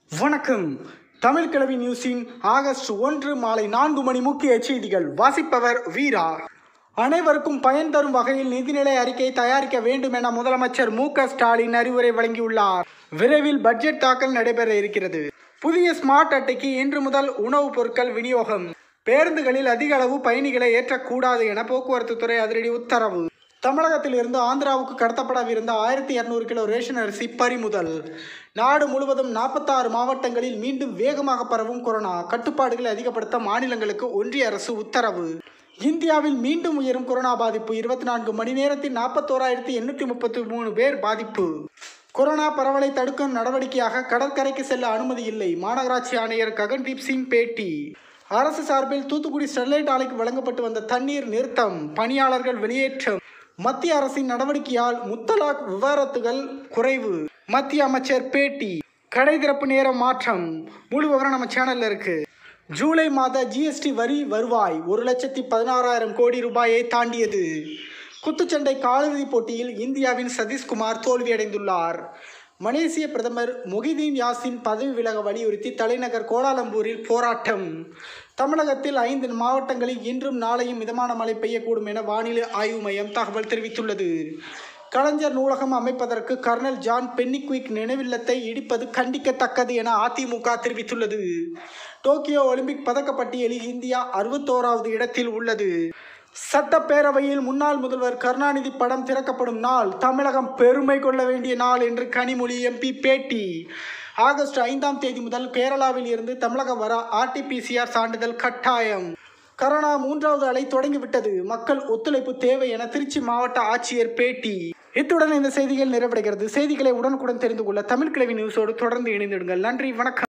வணக்கம் தமிழ் கிழவி நியூஸின் ஆகஸ்ட் ஒன்று மாலை நான்கு மணி முக்கிய செய்திகள் வாசிப்பவர் வீரா அனைவருக்கும் பயன் தரும் வகையில் நிதிநிலை அறிக்கை தயாரிக்க வேண்டும் என முதலமைச்சர் மு க ஸ்டாலின் அறிவுரை வழங்கியுள்ளார் விரைவில் பட்ஜெட் தாக்கல் நடைபெற இருக்கிறது புதிய ஸ்மார்ட் அட்டைக்கு இன்று முதல் உணவுப் பொருட்கள் விநியோகம் பேருந்துகளில் அதிக அளவு பயணிகளை ஏற்றக்கூடாது என போக்குவரத்து துறை அதிரடி உத்தரவு தமிழகத்தில் இருந்து ஆந்திராவுக்கு கடத்தப்படவிருந்த ஆயிரத்தி இரநூறு கிலோ ரேஷன் அரிசி பறிமுதல் நாடு முழுவதும் நாற்பத்தாறு மாவட்டங்களில் மீண்டும் வேகமாக பரவும் கொரோனா கட்டுப்பாடுகளை அதிகப்படுத்த மாநிலங்களுக்கு ஒன்றிய அரசு உத்தரவு இந்தியாவில் மீண்டும் உயரும் கொரோனா பாதிப்பு இருபத்தி நான்கு மணி நேரத்தில் நாற்பத்தோராயிரத்தி எண்ணூற்றி முப்பத்தி மூணு பேர் பாதிப்பு கொரோனா பரவலை தடுக்கும் நடவடிக்கையாக கடற்கரைக்கு செல்ல அனுமதி இல்லை மாநகராட்சி ஆணையர் ககன்தீப் சிங் பேட்டி அரசு சார்பில் தூத்துக்குடி ஸ்டெர்லைட் ஆலைக்கு வழங்கப்பட்டு வந்த தண்ணீர் நிறுத்தம் பணியாளர்கள் வெளியேற்றம் மத்திய அரசின் நடவடிக்கையால் முத்தலாக் விவாரத்துகள் குறைவு மத்திய அமைச்சர் பேட்டி கடை திறப்பு நேரம் மாற்றம் முழு விவரம் நம்ம சேனல்ல இருக்கு ஜூலை மாத ஜிஎஸ்டி வரி வருவாய் ஒரு லட்சத்தி பதினாறாயிரம் கோடி ரூபாயை தாண்டியது குத்துச்சண்டை காலிறுதிப் போட்டியில் இந்தியாவின் சதீஷ்குமார் தோல்வியடைந்துள்ளார் மலேசிய பிரதமர் மொஹிதீன் யாசின் பதவி விலக வலியுறுத்தி தலைநகர் கோலாலம்பூரில் போராட்டம் தமிழகத்தில் ஐந்து மாவட்டங்களில் இன்றும் நாளையும் மிதமான மழை பெய்யக்கூடும் என வானிலை ஆய்வு மையம் தகவல் தெரிவித்துள்ளது கலைஞர் நூலகம் அமைப்பதற்கு கர்னல் ஜான் பென்னிக்விக் நினைவில்லத்தை இடிப்பது கண்டிக்கத்தக்கது என அதிமுக தெரிவித்துள்ளது டோக்கியோ ஒலிம்பிக் பதக்கப்பட்டியலில் இந்தியா அறுபத்தோராவது இடத்தில் உள்ளது சட்டப்பேரவையில் முன்னாள் முதல்வர் கருணாநிதி படம் திறக்கப்படும் நாள் தமிழகம் பெருமை கொள்ள வேண்டிய நாள் என்று கனிமொழி எம்பி பேட்டி ஆகஸ்ட் ஐந்தாம் தேதி முதல் கேரளாவில் இருந்து தமிழகம் வர ஆர்டிபிசிஆர் சான்றிதழ் கட்டாயம் கரோனா மூன்றாவது அலை தொடங்கிவிட்டது மக்கள் ஒத்துழைப்பு தேவை என திருச்சி மாவட்ட ஆட்சியர் பேட்டி இத்துடன் இந்த செய்திகள் நிறைவடைகிறது செய்திகளை உடனுக்குடன் தெரிந்து கொள்ள தமிழ் கிழவி நியூஸோடு தொடர்ந்து இணைந்திடுங்கள் நன்றி வணக்கம்